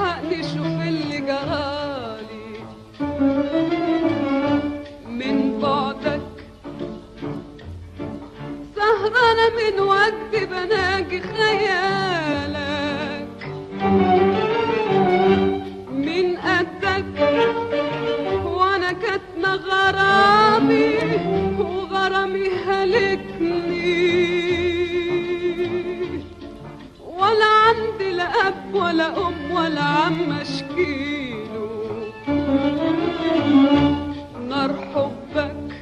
الحقني شوف اللي جرالي من بعدك سهرانة من وقت بناجي خيالك من قدك وانا كاتمة غرامي وغرامي هلكني ولا عندي لا اب ولا ام ولا عم اشكيله نار حبك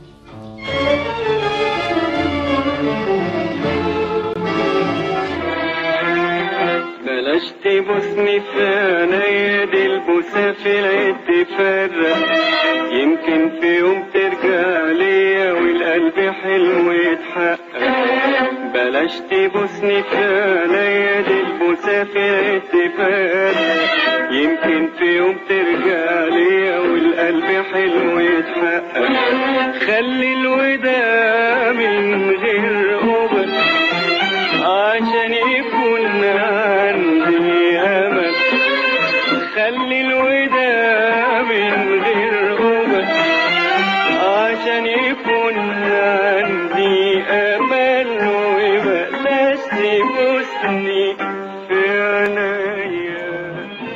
بلاش تبوسني في عينيا دي البوسة في العيد تفرق يمكن في يوم ترجع ليا والقلب حلو يتحقق بلاش تبوسني في عينيا دي البوسة في العيد تفرق يمكن في يوم ترجع ليا والقلب حلو يتحقق خلي الوداع من غير قبل عشان يكون عندي امل خلي الوداع من غير قبل عشان يكون عندي امل وبلاش تبوسني في عينيا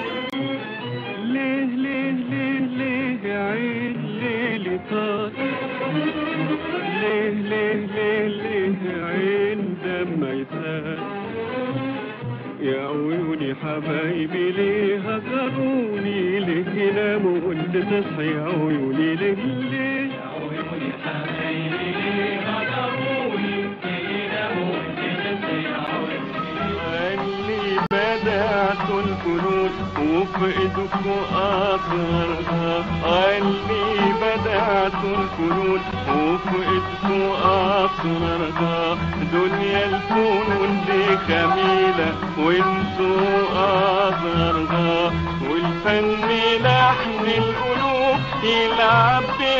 ليه ليه ليه ليه يا عين ليلي طار ليه ليه ليه ليه يا عين دم يسال يا عيوني حبايبي ليه هجروني ليه يناموا وانت تصحي يا عيوني ليه ليه يا عيوني حبايبي ليه هجروني ليه يناموا وانت تصحي يا عيوني بدأت الفنون وفي ايدكم اثرها عني بدأت الفنون وفي ايدكم اثرها دنيا الفنون دي جميلة وانتوا اثرها والفن لحن القلوب يلعب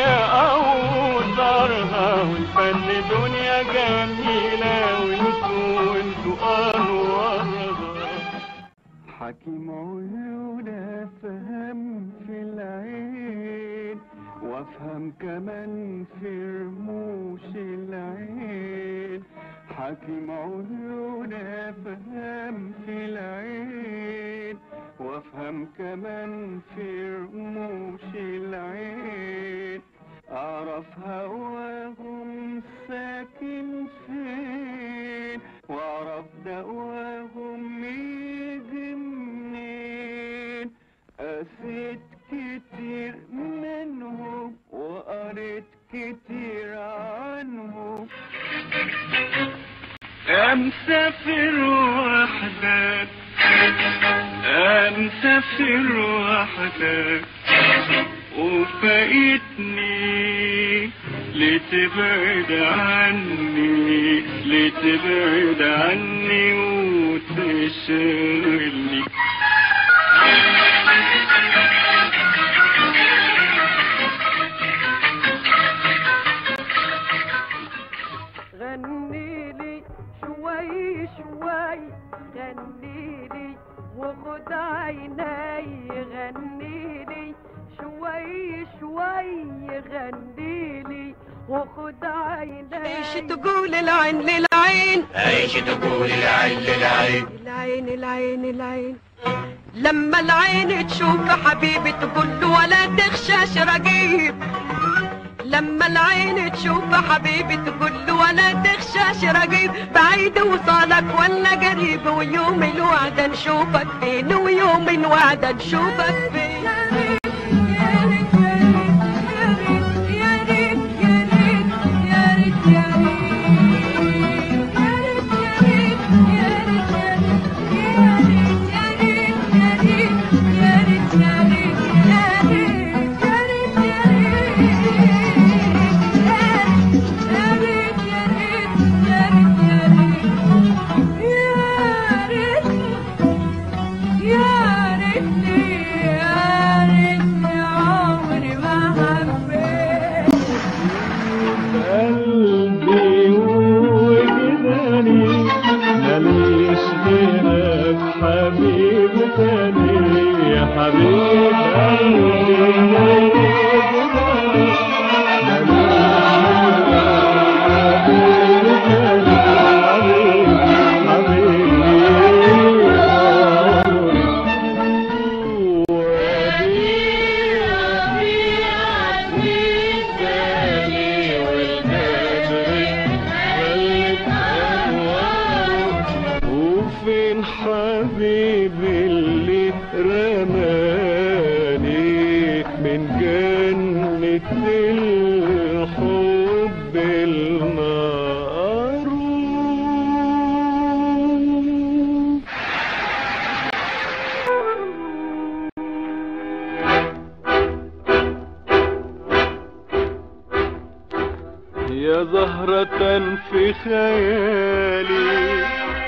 بأوتارها والفن دنيا جميلة وانتوا وانتوا انوارها حكيم عيون افهم في العين وافهم كمان في رموش العين حكيم عيون افهم في العين وافهم كمان في رموش العين اعرف هواهم ساكن فين واعرف دواهم يجي منين قسيت كتير منهم وقريت كتير عنهم أمسافر وحدك أمسافر وحدك وفايتني لتبعد عني لتبعد عني وتشغلني غني لي شوي شوي غني لي وخد عيني غني لي شوي شوي غني لي وخد عيني ايش تقول العين للعين ايش تقول العين للعين العين العين العين لما العين تشوف حبيبي تقول له ولا تخشاش رقيب لما العين تشوف حبيبي تقول له ولا تخشاش رقيب بعيد وصالك ولا قريب ويوم الوعد نشوفك فين ويوم الوعد نشوفك فين قلبي وجداني ماليش غيرك حبيب تاني وفين حبيبي اللي رماني من جنة الحب المعروف يا زهرة في خيالي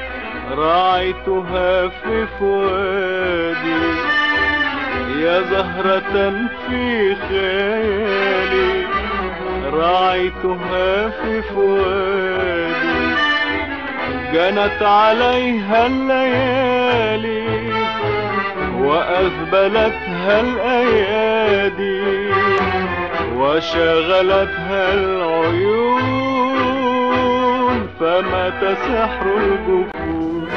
راعيتها في فؤادي يا زهرة في خيالي راعيتها في فؤادي جنت عليها الليالي وأذبلتها الأيادي وشغلتها العيون فمات سحر الجفون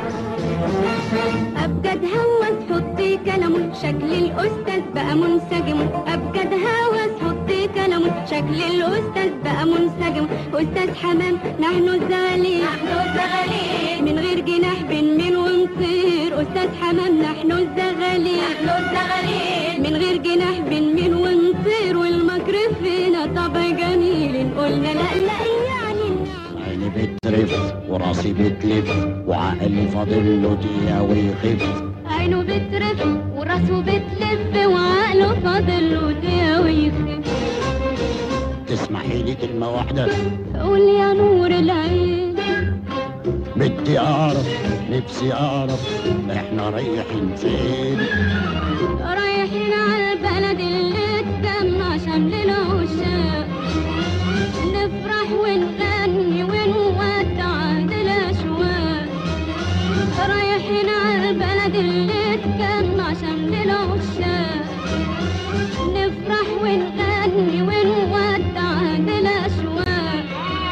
أبجد هوس حطي كلامه شكل الأستاذ بقى منسجم أبجد هوس حطي كلامه شكل الأستاذ بقى منسجم أستاذ حمام نحن الزغالين نحن الزغالين من غير جناح بنميل ونطير أستاذ حمام نحن الزغالين نحن الزغالين من غير جناح بنميل ونطير والمكر فينا طبع جميل قلنا لا لا يعني نعم عيني بترف وراسي بتلف وعقلي فاضل له دقيقة ويخف عينه بترف وراسه بتلف وعقله فاضل له دقيقة ويخف تسمحي لي كلمة واحدة قول يا نور العين بدي أعرف نفسي أعرف إحنا رايحين فين رايحين على البلد اللي اتجمع شمل العشاق نفرح ونغني ونودع الأشواق رايحين على البلد اللي اتجمع شمل العشاق نفرح ونغني ونودع الأشواق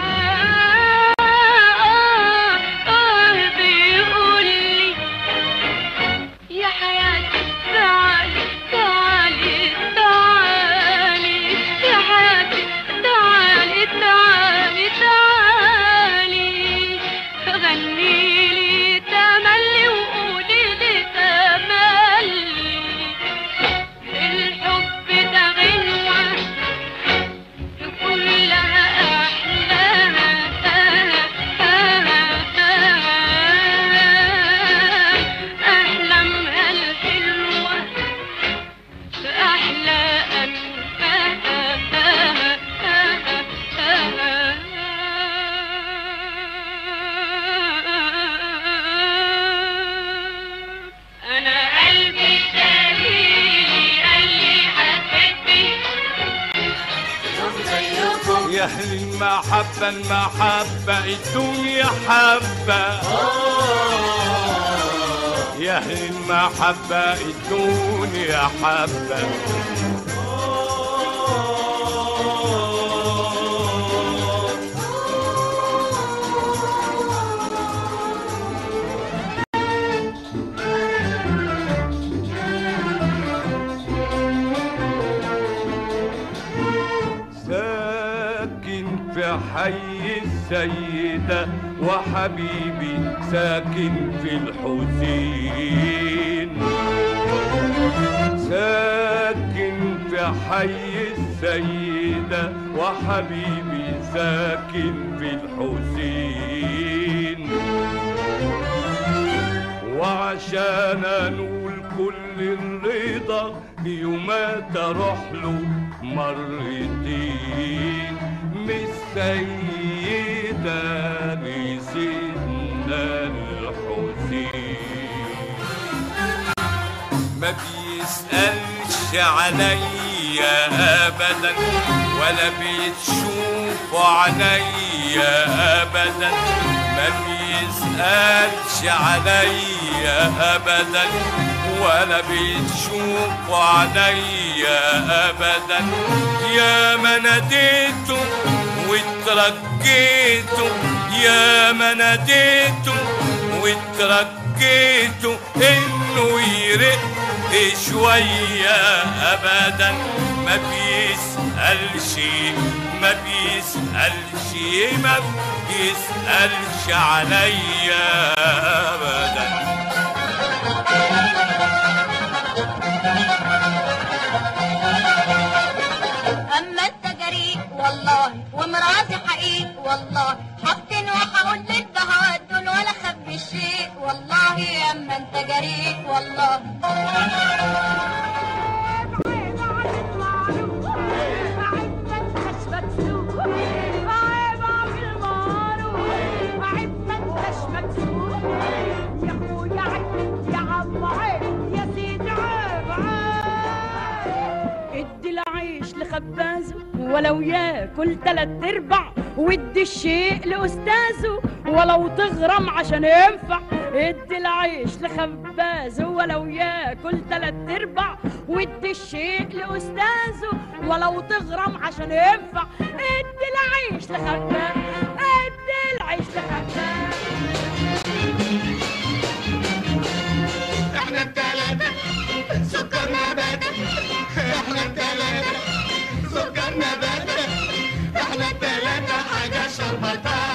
بيقولي يا حياتي تعالي تعالي تعالي يا حياتي تعالي تعالي تعالي غني لي تملي وقولي لي تملي الحب ده غنوة كلها أحلامها الحلوة أحلى أنا قلبي دليلي قال لي حبيبي يا أهل المحبة المحبة الدنيا حبة يا أهل المحبة الدنيا حبة ساكن في حي السيدة وحبيبي ساكن في الحسين ساكن في حي السيدة وحبيبي ساكن في الحسين وعشان انول كل الرضا يومات اروح له مرتين من السيدة لسيدنا الحسين ما بيسألش عليا أبدا ولا بيتشوف عليا أبدا ما بيسألش عليا أبدا ولا بتشوف عليا ابدا يا ما ناديته واترجيته يا ما ناديته واترجيته انه يرق شوية ابدا ما بيسألش ما بيسألش ما بيسألش عليا ابدا اما انت جريء والله ومراتي حقيق والله حاطين وهقول للدهات دول ولا خبي شيء والله يا اما انت جريء والله ادي العيش لخبازه ولو ياكل تلات ارباع وادي الشيء لاستاذه ولو تغرم عشان ينفع ادي العيش لخبازه ولو ياكل تلات ارباع وادي الشيء لاستاذه ولو تغرم عشان ينفع ادي العيش لخبازه ادي العيش لخبازه احنا التلاتة سكرنا بدل احنا التلاتة سكرنا بدل احنا التلاتة حاجة شربتها